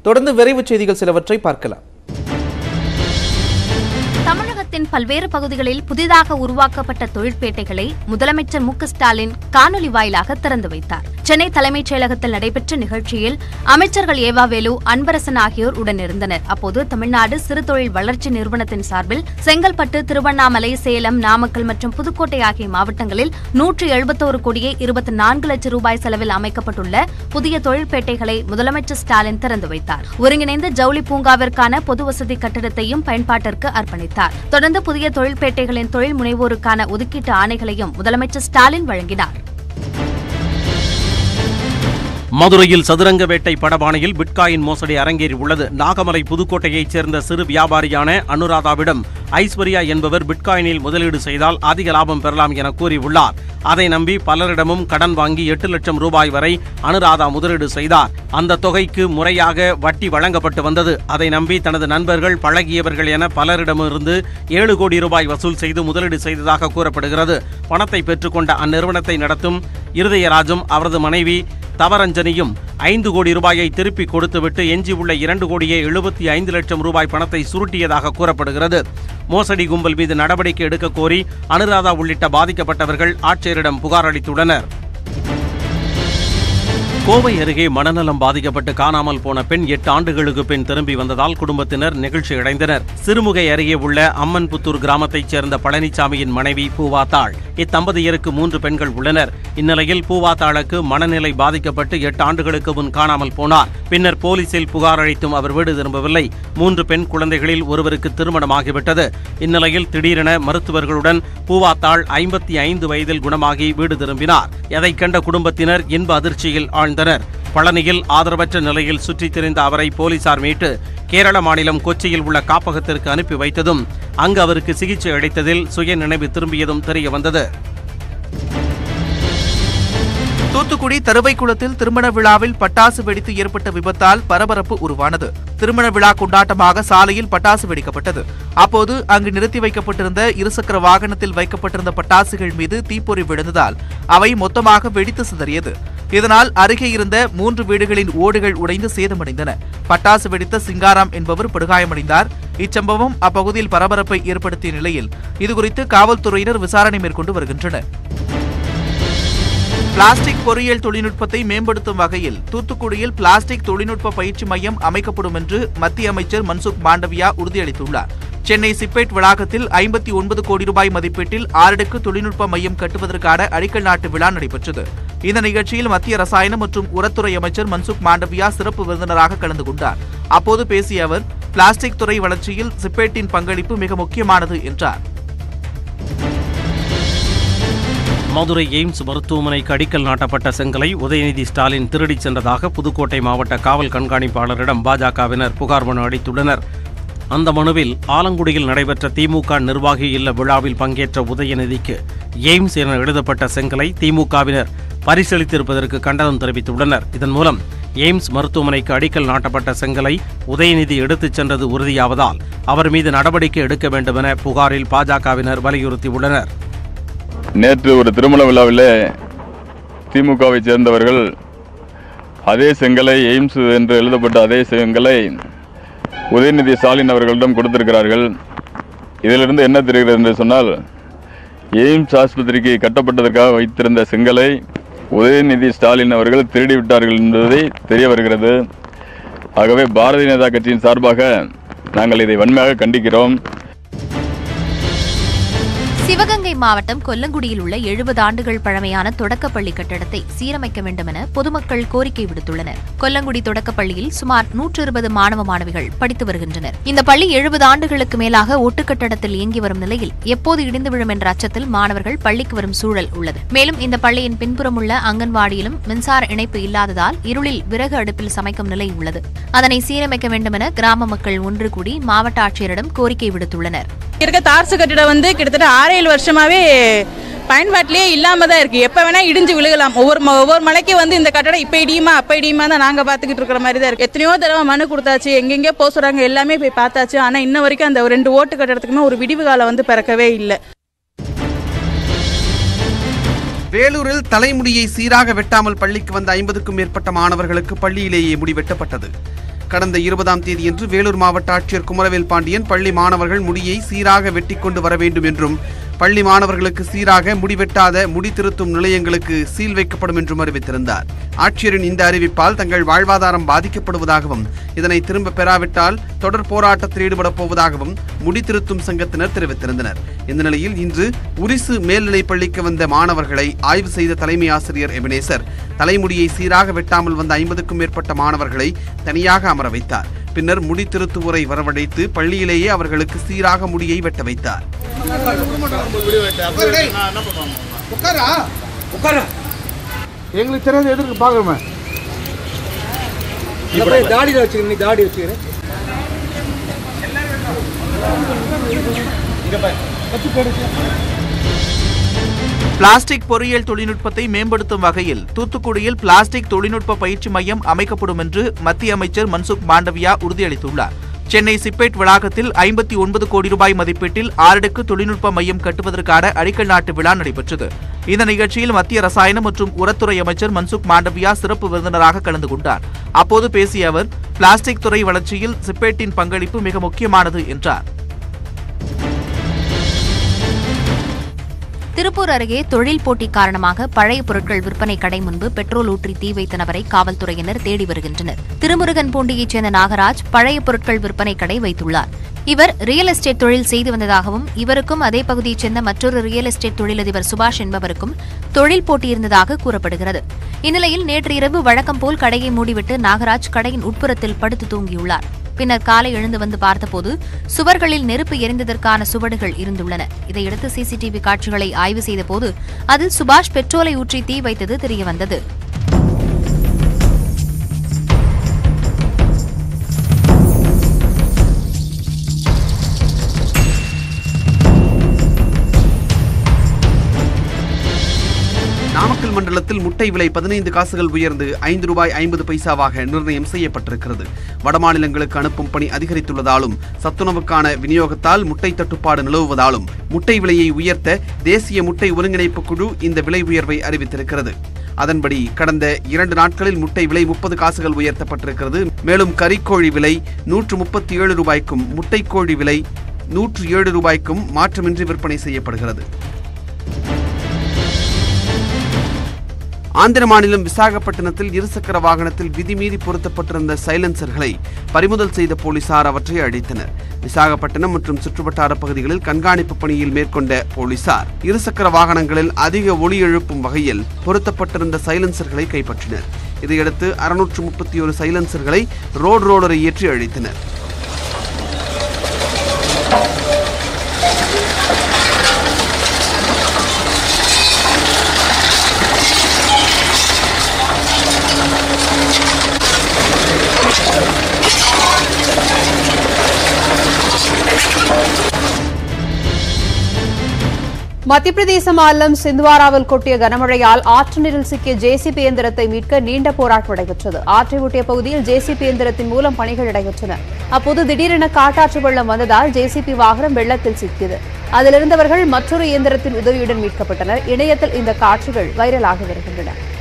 தொடர்ந்து விரைவுச் செய்திகள் சிலவற்றை பார்க்கலாம் தமிழகத்தின் பல்வேறு பகுதிகளில் புதிதாக உருவாக்கப்பட்ட தொழிற்பேட்டைகளை முதலமைச்சர் மு க ஸ்டாலின் காணொலி வாயிலாக திறந்து வைத்தார் சென்னை தலைமைச் செயலகத்தில் நடைபெற்ற நிகழ்ச்சியில் அமைச்சர்கள் ஏவாவேலு அன்பரசன் ஆகியோர் உடனிருந்தனர் அப்போது தமிழ்நாடு சிறு தொழில் வளர்ச்சி நிறுவனத்தின் சார்பில் செங்கல்பட்டு திருவண்ணாமலை சேலம் நாமக்கல் மற்றும் புதுக்கோட்டை ஆகிய மாவட்டங்களில் நூற்று எழுபத்தோரு கோடியே இருபத்தி நான்கு லட்சம் ரூபாய் செலவில் அமைக்கப்பட்டுள்ள புதிய தொழிற்பேட்டைகளை முதலமைச்சர் ஸ்டாலின் திறந்து வைத்தார் ஒருங்கிணைந்த ஜவுளி பூங்காவிற்கான பொது வசதி கட்டிடத்தையும் பயன்பாட்டிற்கு அர்ப்பணித்தார் தொடர்ந்து புதிய தொழிற்பேட்டைகளின் தொழில் முனைவோருக்கான ஒதுக்கீட்டு ஆணைகளையும் முதலமைச்சர் ஸ்டாலின் வழங்கினார் மதுரையில் சதுரங்க வேட்டை படபானையில் பிட்காயின் மோசடி அரங்கேறி உள்ளது நாகமலை புதுக்கோட்டையைச் சேர்ந்த சிறு வியாபாரியான அனுராதாவிடம் ஐஸ்வர்யா என்பவர் பிட்காயினில் முதலீடு செய்தால் அதிக லாபம் பெறலாம் என கூறியுள்ளார் அதை நம்பி பலரிடமும் கடன் வாங்கி எட்டு லட்சம் ரூபாய் வரை அனுராதா முதலீடு செய்தார் அந்த தொகைக்கு முறையாக வட்டி வழங்கப்பட்டு வந்தது அதை நம்பி தனது நண்பர்கள் பழகியவர்கள் என பலரிடமிருந்து ஏழு கோடி ரூபாய் வசூல் செய்து முதலீடு செய்ததாக கூறப்படுகிறது பணத்தை பெற்றுக்கொண்ட அந்நிறுவனத்தை நடத்தும் இருதயராஜும் அவரது மனைவி தவரஞ்சனியும் ஐந்து கோடி ரூபாயை திருப்பி கொடுத்துவிட்டு எஞ்சியுள்ள இரண்டு கோடியே எழுபத்தி ஐந்து லட்சம் ரூபாய் பணத்தை சுருட்டியதாக கூறப்படுகிறது மோசடி கும்பல் மீது நடவடிக்கை எடுக்க கோரி அனுராதா உள்ளிட்ட பாதிக்கப்பட்டவர்கள் ஆட்சியரிடம் புகார் அளித்துள்ளனர் கோவை அருகே மனநலம் பாதிக்கப்பட்டு காணாமல் போன பெண் எட்டு ஆண்டுகளுக்கு பின் திரும்பி வந்ததால் குடும்பத்தினர் நெகிழ்ச்சி அடைந்தனர் சிறுமுகை அருகே உள்ள அம்மன்புத்தூர் கிராமத்தைச் சேர்ந்த பழனிசாமியின் மனைவி பூவாத்தாள் இத்தம்பதியருக்கு மூன்று பெண்கள் உள்ளனர் இந்நிலையில் பூவாத்தாளுக்கு மனநிலை பாதிக்கப்பட்டு எட்டு ஆண்டுகளுக்கு முன் காணாமல் போனார் பின்னர் போலீசில் புகார் அளித்தும் அவர் வீடு திரும்பவில்லை மூன்று பெண் குழந்தைகளில் ஒருவருக்கு திருமணமாகிவிட்டது இந்நிலையில் திடீரென மருத்துவர்களுடன் பூவாத்தாள் ஐம்பத்தி ஐந்து வயதில் குணமாகி வீடு திரும்பினார் எதைக் கண்ட குடும்பத்தினர் இன்ப அதிர்ச்சியில் ஆழ்ந்தனர் பழனியில் ஆதரவற்ற நிலையில் சுற்றித் திரிந்த அவரை போலீசார் மீட்டு கேரள மாநிலம் கொச்சியில் உள்ள காப்பகத்திற்கு அனுப்பி வைத்ததும் அங்கு அவருக்கு சிகிச்சை அளித்ததில் சுய நினைவு திரும்பியதும் தெரிய வந்தது தூத்துக்குடி தருவைக்குளத்தில் திருமண விழாவில் பட்டாசு வெடித்து ஏற்பட்ட விபத்தால் பரபரப்பு உருவானது திருமண விழா கொண்டாட்டமாக சாலையில் பட்டாசு வெடிக்கப்பட்டது அப்போது அங்கு நிறுத்தி வைக்கப்பட்டிருந்த இருசக்கர வாகனத்தில் வைக்கப்பட்டிருந்த பட்டாசுகள் மீது தீப்பொறி விழுந்ததால் அவை மொத்தமாக வெடித்து சிதறியது இதனால் அருகே இருந்த மூன்று வீடுகளின் ஓடுகள் உடைந்து சேதமடைந்தன பட்டாசு வெடித்த சிங்காராம் என்பவர் படுகாயமடைந்தார் இச்சம்பவம் அப்பகுதியில் பரபரப்பை ஏற்படுத்திய நிலையில் இதுகுறித்து காவல்துறையினர் விசாரணை மேற்கொண்டு வருகின்றனர் பிளாஸ்டிக் பொறியியல் தொழில்நுட்பத்தை மேம்படுத்தும் வகையில் தூத்துக்குடியில் பிளாஸ்டிக் தொழில்நுட்ப பயிற்சி மையம் அமைக்கப்படும் என்று மத்திய அமைச்சர் மன்சுக் மாண்டவியா உறுதியளித்துள்ளார் சென்னை சிப்பேட் வளாகத்தில் ஐம்பத்தி ஒன்பது கோடி ரூபாய் மதிப்பீட்டில் ஆறடுக்கு தொழில்நுட்ப மையம் கட்டுவதற்கான அடிக்கல் நாட்டு விழா நடைபெற்றது இந்த நிகழ்ச்சியில் மத்திய ரசாயன மற்றும் உரத்துறை அமைச்சர் மன்சுக் மாண்டவியா சிறப்பு விருந்தினராக கலந்து கொண்டார் அப்போது பேசிய அவர் பிளாஸ்டிக் துறை வளர்ச்சியில் சிப்பேட்டின் பங்களிப்பு மிக முக்கியமானது என்றார் மதுரை எய்ம்ஸ் மருத்துவமனைக்கு அடிக்கல் நாட்டப்பட்ட செங்கலை உதயநிதி ஸ்டாலின் திருடிச் சென்றதாக புதுக்கோட்டை மாவட்ட காவல் கண்காணிப்பாளரிடம் பாஜகவினர் புகார் மனு அளித்துள்ளனர் அந்த மனுவில் ஆலங்குடியில் நடைபெற்ற திமுக நிர்வாகி இல்ல விழாவில் பங்கேற்ற உதயநிதிக்கு எய்ம்ஸ் என எழுதப்பட்ட செங்கலை திமுகவினர் பரிசீலித்திருப்பதற்கு கண்டனம் தெரிவித்துள்ளனர் இதன் மூலம் எய்ம்ஸ் மருத்துவமனைக்கு அடிக்கல் நாட்டப்பட்ட செங்கலை உதயநிதி எடுத்துச் சென்றது உறுதியாவதால் அவர் மீது நடவடிக்கை எடுக்க வேண்டுமென புகாரில் பாஜகவினர் வலியுறுத்தியுள்ளனர் நேற்று ஒரு திருமண விழாவிலே திமுகவை சேர்ந்தவர்கள் அதே செங்கலை எய்ம்ஸ் என்று எழுதப்பட்ட அதே செங்கலை உதயநிதி ஸ்டாலின் அவர்களிடம் கொடுத்திருக்கிறார்கள் இதிலிருந்து என்ன தெரிகிறது என்று சொன்னால் எய்ம்ஸ் ஆஸ்பத்திரிக்கு கட்டப்பட்டதற்காக வைத்திருந்த செங்கலை உதயநிதி ஸ்டாலின் அவர்கள் திருடி விட்டார்கள் என்பதை தெரிய வருகிறது ஆகவே பாரதிய ஜனதா கட்சியின் சார்பாக நாங்கள் இதை வன்மையாக கண்டிக்கிறோம் சிவகங்கை மாவட்டம் கொல்லங்குடியில் உள்ள எழுபது ஆண்டுகள் பழமையான தொடக்கப்பள்ளி கட்டடத்தை சீரமைக்க வேண்டும் என பொதுமக்கள் கோரிக்கை விடுத்துள்ளனர் கொல்லங்குடி தொடக்கப்பள்ளியில் சுமார் நூற்று இருபது மாணவ மாணவிகள் படித்து வருகின்றனர் இந்த பள்ளி எழுபது ஆண்டுகளுக்கு மேலாக ஒட்டுக்கட்டடத்தில் இயங்கி வரும் நிலையில் எப்போது இடிந்து விழும் என்ற அச்சத்தில் மாணவர்கள் பள்ளிக்கு வரும் சூழல் உள்ளது மேலும் இந்த பள்ளியின் பின்புறம் உள்ள அங்கன்வாடியிலும் மின்சார இணைப்பு இல்லாததால் இருளில் விறகு அடுப்பில் சமைக்கும் நிலை உள்ளது அதனை சீரமைக்க வேண்டும் என கிராம மக்கள் ஒன்று கூடி மாவட்ட ஆட்சியரிடம் கோரிக்கை விடுத்துள்ளனர் இருக்க தார்சு கட்டிடம் வந்து கிட்டத்தட்ட ஆறு ஏழு வருஷமாவே பயன்பாட்டிலேயே இல்லாம தான் இருக்கு எப்ப வேணா இடிஞ்சு விழுகலாம் ஒவ்வொரு ம- ஒவ்வொரு மலைக்கு வந்து இந்த கட்டடம் இப்ப இடியுமா அப்ப இடியுமா தான் நாங்க பாத்துக்கிட்டு இருக்கிற மாதிரி தான் இருக்கு எத்தனையோ தடவை மனு கொடுத்தாச்சு எங்கெங்கே போக சொல்றாங்க எல்லாமே போய் பார்த்தாச்சு ஆனா இன்ன வரைக்கும் அந்த ரெண்டு ஓட்டு கட்டடத்துக்குமே ஒரு விடிவு காலம் வந்து பிறக்கவே இல்லை வேலூரில் தலைமுடியை சீராக வெட்டாமல் பள்ளிக்கு வந்த ஐம்பதுக்கும் மேற்பட்ட மாணவர்களுக்கு பள்ளியிலேயே முடி வெட்டப்பட்டது கடந்த இருபதாம் தேதியன்று வேலூர் மாவட்ட ஆட்சியர் குமரவேல் பாண்டியன் பள்ளி மாணவர்கள் முடியை சீராக வெட்டிக்கொண்டு வர வேண்டும் என்றும் பள்ளி மாணவர்களுக்கு சீராக முடி வெட்டாத முடி திருத்தும் நிலையங்களுக்கு சீல் வைக்கப்படும் என்றும் அறிவித்திருந்தார் ஆட்சியரின் இந்த அறிவிப்பால் தங்கள் வாழ்வாதாரம் பாதிக்கப்படுவதாகவும் இதனை திரும்ப பெறாவிட்டால் தொடர் போராட்டத்தில் ஈடுபடப் போவதாகவும் முடி திருத்தும் சங்கத்தினர் தெரிவித்திருந்தனர் இந்த நிலையில் இன்று உரிசு மேல்நிலைப் பள்ளிக்கு வந்த மாணவர்களை ஆய்வு செய்த தலைமை ஆசிரியர் எபினேசர் தலைமுடியை சீராக வெட்டாமல் வந்த ஐம்பதுக்கும் மேற்பட்ட மாணவர்களை தனியாக அமர வைத்தார் பின்னர் முடி திருத்துவோரை வரவழைத்து பள்ளியிலேயே அவர்களுக்கு சீராக முடியை வெட்ட வைத்தார் எங்களுக்கு தெரியாத எதுக்கு பார்க்குறோமே தாடியில் வச்சுக்கிறேன் நீ தாடி வச்சுக்கிறேன் பிளாஸ்டிக் பொறியியல் தொழில்நுட்பத்தை மேம்படுத்தும் வகையில் தூத்துக்குடியில் பிளாஸ்டிக் தொழில்நுட்ப பயிற்சி மையம் அமைக்கப்படும் என்று மத்திய அமைச்சர் மன்சுக் மாண்டவியா உறுதியளித்துள்ளார் சென்னை சிப்பேட் வளாகத்தில் ஐம்பத்தி ஒன்பது கோடி ரூபாய் மதிப்பீட்டில் ஆறடுக்கு தொழில்நுட்ப மையம் கட்டுவதற்கான அடிக்கல் நாட்டு விழா நடைபெற்றது இந்த நிகழ்ச்சியில் மத்திய ரசாயன மற்றும் உரத்துறை அமைச்சர் மன்சுக் மாண்டவியா சிறப்பு விருந்தினராக கலந்து கொண்டார் அப்போது பேசிய அவர் பிளாஸ்டிக் துறை வளர்ச்சியில் சிப்பேட்டின் பங்களிப்பு மிக முக்கியமானது என்றார் திருப்பூர் அருகே தொழில் போட்டி காரணமாக பழைய பொருட்கள் விற்பனை கடை முன்பு பெட்ரோல் ஊற்றி தீ வைத்த நபரை காவல்துறையினர் தேடி வருகின்றனர் திருமுருகன் பூண்டியைச் சேர்ந்த நாகராஜ் பழைய பொருட்கள் விற்பனை கடை வைத்துள்ளார் இவர் ரியல் எஸ்டேட் தொழில் செய்து வந்ததாகவும் இவருக்கும் அதே பகுதியைச் சேர்ந்த மற்றொரு ரியல் எஸ்டேட் தொழிலதிபர் சுபாஷ் என்பவருக்கும் தொழில் போட்டி இருந்ததாக கூறப்படுகிறது இந்நிலையில் நேற்று இரவு வழக்கம் போல் கடையை மூடிவிட்டு நாகராஜ் கடையின் உட்புறத்தில் படுத்து தூங்கியுள்ளார் பின்னர் காலை எழுந்து வந்து பார்த்தபோது சுவர்களில் நெருப்பு எரிந்ததற்கான சுவடுகள் இருந்துள்ளன இதையடுத்து சிசிடிவி காட்சிகளை ஆய்வு செய்தபோது அதில் சுபாஷ் பெட்ரோலை ஊற்றி தீ வைத்தது தெரியவந்தது நாமக்கல் மண்டலத்தில் முட்டை விலை பதினைந்து காசுகள் உயர்ந்து ஐந்து ரூபாய் ஐம்பது பைசாவாக நிர்ணயம் செய்யப்பட்டிருக்கிறது வடமாநிலங்களுக்கு அனுப்பும் பணி அதிகரித்துள்ளதாலும் சத்துணவுக்கான விநியோகத்தால் முட்டை தட்டுப்பாடு நிலவுவதாலும் முட்டை விலையை உயர்த்த தேசிய முட்டை ஒருங்கிணைப்பு குழு இந்த விலை உயர்வை அறிவித்திருக்கிறது அதன்படி கடந்த இரண்டு நாட்களில் முட்டை விலை முப்பது காசுகள் உயர்த்தப்பட்டிருக்கிறது மேலும் கறிக்கோழி விலை நூற்று முப்பத்தி ஏழு ரூபாய்க்கும் முட்டைக்கோழி விலை நூற்று ஏழு ரூபாய்க்கும் மாற்றமின்றி விற்பனை செய்யப்படுகிறது ஆந்திர மாநிலம் விசாகப்பட்டினத்தில் இருசக்கர வாகனத்தில் விதிமீறி பொருத்தப்பட்டிருந்த சைலன்சர்களை பறிமுதல் செய்த போலீசார் அவற்றை அழித்தனர் விசாகப்பட்டினம் மற்றும் சுற்றுவட்டார பகுதிகளில் கண்காணிப்பு பணியில் மேற்கொண்ட போலீசார் இருசக்கர வாகனங்களில் அதிக ஒலி எழுப்பும் வகையில் பொருத்தப்பட்டிருந்த சைலன்சர்களை கைப்பற்றினர் இதையடுத்து அறுநூற்று முப்பத்தி ஒரு சைலன்சர்களை ரோடு ரோலரை ஏற்றி அழித்தனர் மத்திய பிரதேச மாநிலம் சிந்த்வாராவில் கொட்டிய கனமழையால் ஆற்று நீரில் சிக்கிய ஜேசிபி இயந்திரத்தை மீட்க நீண்ட போராட்டம் நடைபெற்றது ஆற்றை ஒட்டிய பகுதியில் ஜேசிபி இயந்திரத்தின் மூலம் பணிகள் நடைபெற்றன அப்போது திடீரென காட்டாற்று வெள்ளம் வந்ததால் ஜேசிபி வாகனம் வெள்ளத்தில் சிக்கியது அதிலிருந்தவர்கள் மற்றொரு இயந்திரத்தின் உதவியுடன் மீட்கப்பட்டனர் இணையத்தில் இந்த காட்சிகள் வைரலாகி வருகின்றன